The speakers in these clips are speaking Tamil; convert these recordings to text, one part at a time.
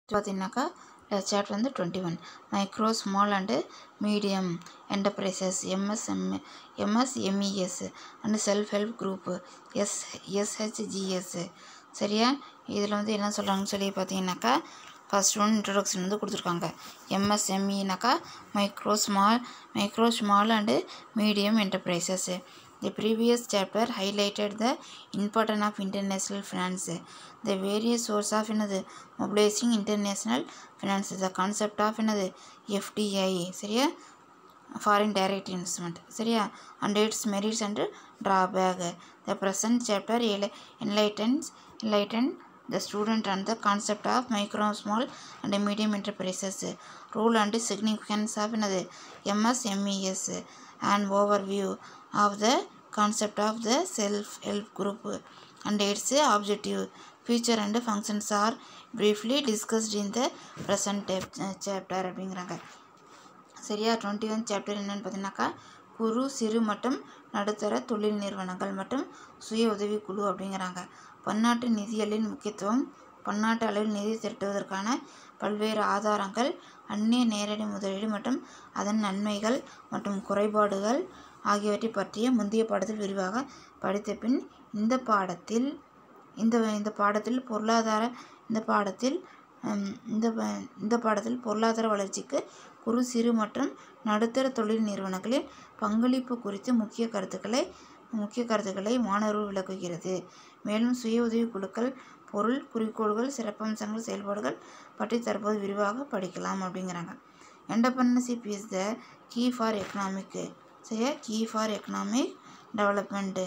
பார்த்தீங்கன்னாக்கா சாப்டர் வந்து twenty one micro small and medium enterprises MSM MSMEs and self help group S எஸ்ஹெச்ஜிஎஸ் சரியா இதில் வந்து என்ன சொல்கிறாங்கன்னு சொல்லி பார்த்தீங்கன்னாக்கா ஃபர்ஸ்ட் ஒன் இன்ட்ரொடக்ஷன் வந்து கொடுத்துருக்காங்க எம்எஸ்எம்இனாக்கா micro small micro small and medium enterprises The previous chapter highlighted the importance of international finance, the various sources of another mobilizing international finance, the concept of another FDI, சரியா foreign direct investment, சரியா and its merits and drawback. The present chapter el- enlightens enlighten the student on the concept of micro, small and medium enterprises, role and significance of another MSMES, an overview of the concept of the self-help group and its objective, feature and functions are briefly discussed in the present tap- chapter அப்படிங்கிறாங்க சரியா டுவெண்ட்டி ஒன் சாப்டர் என்னன்னு பார்த்தீங்கன்னாக்கா குறு சிறு மற்றும் நடுத்தர தொழில் நிறுவனங்கள் மற்றும் சுய உதவிக்குழு அப்படிங்கிறாங்க பன்னாட்டு நிதியலின் முக்கியத்துவம் பன்னாட்டு அளவில் நிதி திரட்டுவதற்கான பல்வேறு ஆதாரங்கள் அந்நிய நேரடி முதலீடு மற்றும் அதன் நன்மைகள் மற்றும் குறைபாடுகள் ஆகியவற்றை பற்றிய முந்தைய பாடத்தில் விரிவாக படித்த பின் இந்த பாடத்தில் இந்த இந்த பாடத்தில் பொருளாதார இந்த பாடத்தில் ஹம், இந்த ப- இந்த பாடத்தில் பொருளாதார வளர்ச்சிக்கு குறு சிறு மற்றும் நடுத்தர தொழில் நிறுவனங்களின் பங்களிப்பு குறித்து முக்கிய கருத்துக்களை முக்கிய கருத்துக்களை மாணவர்கள் விளக்குகிறது மேலும் சுய உதவி குழுக்கள் பொருள் குறிக்கோள்கள் சிறப்பம்சங்கள் செயல்பாடுகள் பற்றி தற்போது விரிவாக படிக்கலாம் அப்படிங்கிறாங்க entrepreneurship is the key for economic சரியா key for economic development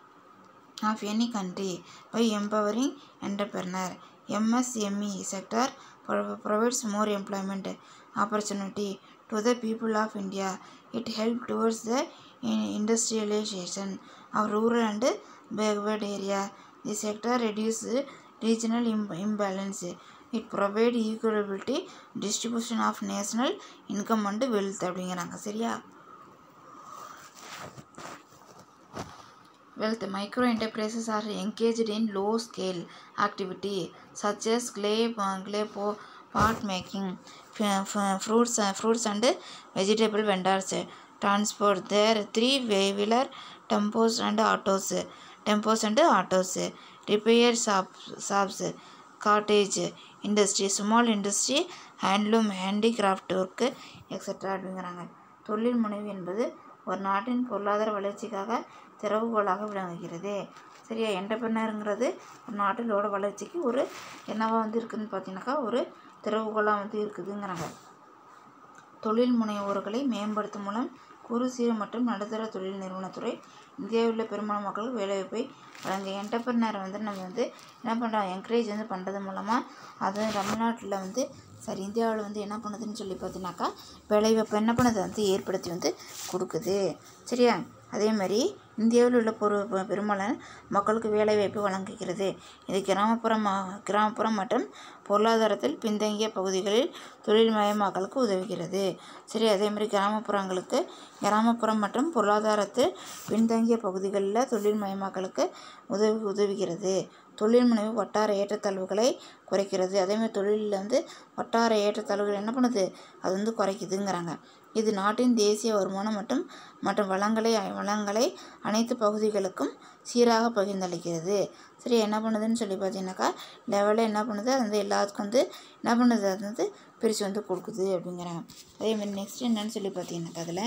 of any country by empowering entrepreneur. MSME sector pro- provides more employment opportunity to the people of India. It helps towards the in- industrialization of rural and backward area. The sector reduces regional Im- imbalance. It provides equability distribution of national income and wealth அப்படிங்கிறாங்க சரியா Wealth micro enterprises are engaged in low scale activity such as clay, uh, clay po- pot making, f- f- fruits, uh, fruits and vegetable vendors, transport. There are three wheeler tempos and autos, tempos and autos, repair shops, shops cottage industry, small industry, handloom, handicraft work, etc. அப்படிங்கிறாங்க தொழில் முனைவு என்பது ஒரு நாட்டின் பொருளாதார வளர்ச்சிக்காக திறவுகோலாக விளங்குகிறது சரியா என்டர்பிரினருங்கிறது ஒரு நாட்டிலோட வளர்ச்சிக்கு ஒரு என்னவா வந்து இருக்குதுன்னு பார்த்தீங்கன்னாக்கா ஒரு திறவுகோலாக வந்து இருக்குதுங்கிறாங்க தொழில் முனைவோர்களை மேம்படுத்தும் மூலம் குறு சிறு மற்றும் நடுத்தர தொழில் நிறுவனத்துறை இந்தியாவில் உள்ள பெரும்பாலான மக்களுக்கு வேலைவாய்ப்பை வழங்க என்டர்பிரினர் வந்து நம்ம வந்து என்ன பண்ணுறோம் என்கரேஜ் வந்து பண்ணுறது மூலமாக அது தமிழ்நாட்டில் வந்து சரி இந்தியாவில் வந்து என்ன பண்ணுதுன்னு சொல்லி பார்த்தீங்கன்னாக்கா வேலைவாய்ப்பு என்ன பண்ணுது வந்து ஏற்படுத்தி வந்து கொடுக்குது சரியா அதே மாதிரி இந்தியாவில் உள்ள பொரு பெ- பெரும்பாலான மக்களுக்கு வேலைவாய்ப்பு வழங்குகிறது இது கிராமப்புற மா- கிராமப்புறம் மற்றும் பொருளாதாரத்தில் பின்தங்கிய பகுதிகளில் தொழில் மயமாக்கலுக்கு உதவுகிறது சரி அதே மாதிரி கிராமப்புறங்களுக்கு கிராமப்புறம் மற்றும் பொருளாதாரத்தில் பின்தங்கிய பகுதிகளில் தொழில் மயமாக்கலுக்கு உதவி உதவுகிறது தொழில் முனைவு வட்டார ஏற்றத்தாழ்வுகளை குறைக்கிறது அதேமாதிரி தொழிலில் வந்து வட்டார ஏற்றத்தாழ்வுகள் என்ன பண்ணுது அது வந்து குறைக்குதுங்கிறாங்க இது நாட்டின் தேசிய வருமானம் மற்றும் மற்றும் வளங்களை வளங்களை அனைத்து பகுதிகளுக்கும் சீராக பகிர்ந்தளிக்கிறது சரி என்ன பண்ணுதுன்னு சொல்லி பார்த்தீங்கன்னாக்கா லெவலில் என்ன பண்ணுது அது வந்து எல்லாத்துக்கும் வந்து என்ன பண்ணுது அது வந்து பிரித்து வந்து கொடுக்குது அப்படிங்கிறாங்க அதே மாதிரி நெக்ஸ்ட் என்னன்னு சொல்லி பார்த்தீங்கன்னாக்கா அதில்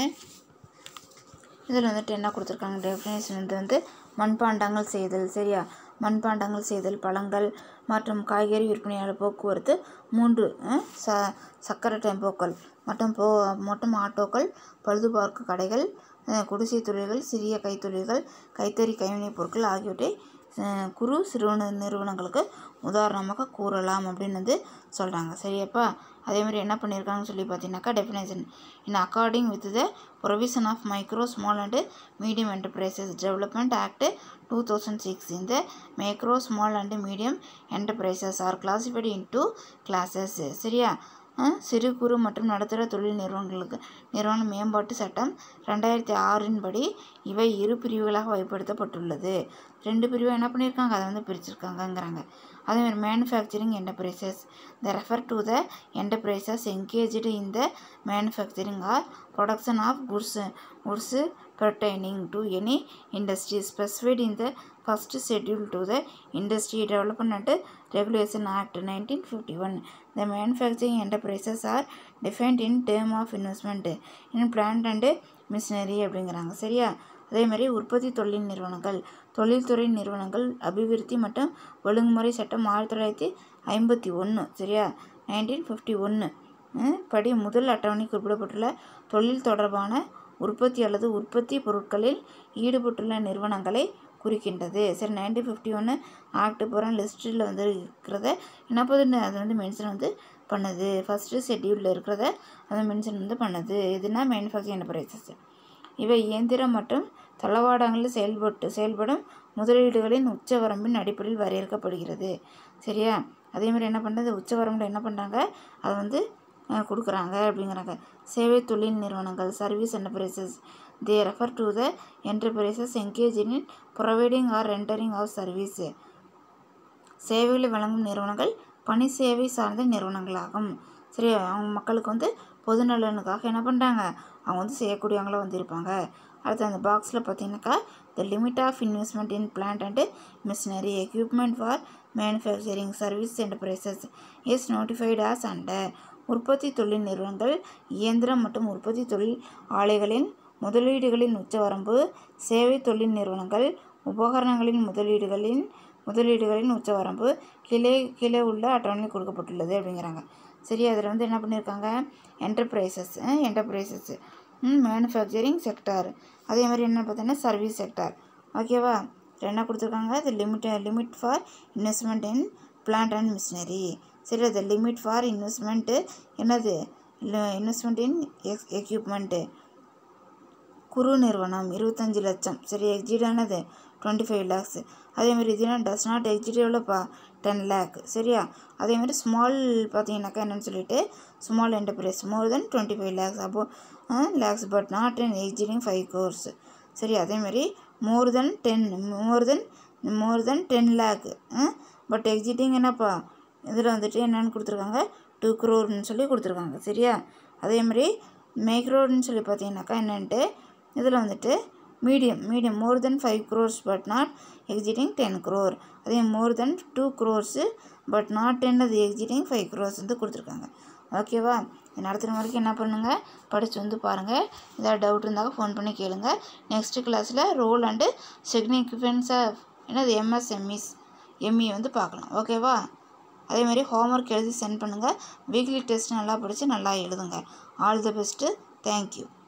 இதில் வந்துட்டு என்ன கொடுத்துருக்காங்க டெஃபினேஷன் வந்து வந்து மண்பாண்டங்கள் செய்தல் சரியா மண்பாண்டங்கள் செய்தல் பழங்கள் மற்றும் காய்கறி விற்பனையாளர் போக்குவரத்து மூன்று அஹ், ச சக்கர டெம்போக்கள் மற்றும் போ மற்றும் ஆட்டோக்கள் பழுதுபார்க்கு கடைகள் அஹ், குடிசை தொழில்கள் சிறிய கைத்தொழில்கள் கைத்தறி கைவினைப் பொருட்கள் ஆகியவற்றை அஹ், குறு சிறு நிறுவனங்களுக்கு உதாரணமாக கூறலாம் அப்படின்னு வந்து சொல்கிறாங்க சரியாப்பா அதே மாதிரி என்ன பண்ணியிருக்காங்கன்னு சொல்லி பார்த்தீங்கன்னாக்கா definition in according with the provision of micro small and medium enterprises development act two thousand six இந்த micro small and medium enterprises are classified in two classes சரியா அஹ், சிறு குறு மற்றும் நடுத்தர தொழில் நிறுவனங்களுக்கு நிறுவன மேம்பாட்டு சட்டம் ரெண்டாயிரத்தி ஆறின் படி இவை இரு பிரிவுகளாக வகைப்படுத்தப்பட்டுள்ளது ரெண்டு பிரிவாக என்ன பண்ணியிருக்காங்க அதை வந்து பிரிச்சிருக்காங்கங்கிறாங்க அதேமாதிரி manufacturing enterprises the refer to the enterprises engaged in the manufacturing or production of goods goods pertaining to any industry specified in the first schedule to the Industry Development Regulation Act 1951. The manufacturing enterprises are defined in term of investment in plant and machinery அப்படிங்கிறாங்க சரியா அதே மாதிரி உற்பத்தி தொழில் நிறுவனங்கள் தொழில்துறை நிறுவனங்கள் அபிவிருத்தி மற்றும் ஒழுங்குமுறை சட்டம் ஆயிரத்தி தொள்ளாயிரத்தி ஐம்பத்தி ஒன்று சரியா நைன்டீன் ஃபிஃப்டி ஒன்று படி முதல் அட்டவணை குறிப்பிடப்பட்டுள்ள தொழில் தொடர்பான உற்பத்தி அல்லது உற்பத்தி பொருட்களில் ஈடுபட்டுள்ள நிறுவனங்களை குறிக்கின்றது சரி நைன்டீன் ஃபிஃப்டி ஒன்று ஆக்ட் பூரா லிஸ்ட்டில் வந்து இருக்கிறத என்ன பண்ணுது அது வந்து மென்ஷன் வந்து பண்ணுது ஃபஸ்ட்டு ஷெட்யூலில் இருக்கிறத அது மென்ஷன் வந்து பண்ணுது எதுனா மேனுஃபேக்சரிங் என்டர்பிரைசஸ் இவை இயந்திரம் மற்றும் தளவாடங்களில் செயல்பட்டு செயல்படும் முதலீடுகளின் உச்சவரம்பின் அடிப்படையில் வரையறுக்கப்படுகிறது சரியா அதே மாதிரி என்ன பண்ணுறது உச்சவரம்பில் என்ன பண்ணுறாங்க அதை வந்து அஹ், கொடுக்குறாங்க அப்படிங்கிறாங்க சேவை தொழில் நிறுவனங்கள் service enterprises they refer to the enterprises engage in providing or rendering of service சேவைகளை வழங்கும் நிறுவனங்கள் பணி சேவை சார்ந்த நிறுவனங்களாகும் சரி அவங்க மக்களுக்கு வந்து பொது நலனுக்காக என்ன பண்ணுறாங்க அவங்க வந்து செய்யக்கூடியவங்களா வந்து இருப்பாங்க அடுத்து அந்த பாக்ஸில் பார்த்தீங்கன்னாக்கா the limit of investment in plant and machinery equipment for manufacturing service enterprises is notified as under உற்பத்தி தொழில் நிறுவனங்கள் இயந்திரம் மற்றும் உற்பத்தி தொழில் ஆலைகளின் முதலீடுகளின் உச்சவரம்பு சேவை தொழில் நிறுவனங்கள் உபகரணங்களின் முதலீடுகளின் முதலீடுகளின் உச்சவரம்பு கீழே கீழே உள்ள அட்டவணையில் கொடுக்கப்பட்டுள்ளது அப்படிங்கிறாங்க சரி அதில் வந்து என்ன பண்ணியிருக்காங்க என்டர்பிரைசஸ் என்டர்பிரைசஸ் மேனுஃபேக்சரிங் செக்டார் அதே மாதிரி என்ன பார்த்தீங்கன்னா சர்வீஸ் செக்டார் ஓகேவா இதில் என்ன கொடுத்துருக்காங்க the limit limit for investment in plant and machinery சரி அது லிமிட் ஃபார் இன்வெஸ்ட்மெண்ட்டு என்னது இன்வெஸ்ட்மெண்ட் இன் எக்ஸ் எக்யூப்மெண்ட்டு குறு நிறுவனம் இருபத்தஞ்சி லட்சம் சரி எக்ஸிடானது டுவெண்ட்டி ஃபைவ் லேக்ஸ் அதேமாதிரி இதுனா டஸ் நாட் எக்ஸிட் எவ்வளோப்பா டென் லேக் சரியா அதேமாதிரி ஸ்மால் பார்த்தீங்கன்னாக்கா என்னன்னு சொல்லிட்டு small enterprise more than twenty five lakhs அப்போ lakhs but not in exceeding five crores சரி அதேமாதிரி more than ten more than more than ten lakh but exceeding என்னப்பா இதில் வந்துட்டு என்னென்னு கொடுத்துருக்காங்க டூ க்ரோர்னு சொல்லி கொடுத்துருக்காங்க சரியா அதேமாதிரி மைக்ரோன்னு சொல்லி பார்த்தீங்கன்னாக்கா என்னன்ட்டு இதில் வந்துட்டு medium medium more than five crores but not exceeding ten crore அதே more than two crores but not ten அது எக்ஸிட்டிங் ஃபைவ் க்ரோர்ஸ் வந்து கொடுத்துருக்காங்க ஓகேவா இது நடத்துகிற வரைக்கும் என்ன பண்ணுங்கள் படித்து வந்து பாருங்கள் ஏதாவது டவுட் இருந்தால் ஃபோன் பண்ணி கேளுங்க நெக்ஸ்ட் கிளாஸில் ரோல் அண்டு சிக்னிஃபிகன்ஸாக என்னது எம்எஸ்எம்இஸ் எம்இ வந்து பார்க்கலாம் ஓகேவா அதே மாதிரி ஹோம்ஒர்க் எழுதி சென்ட் பண்ணுங்கள் வீக்லி டெஸ்ட் நல்லா படித்து நல்லா எழுதுங்க ஆல் தி பெஸ்ட்டு தேங்க்யூ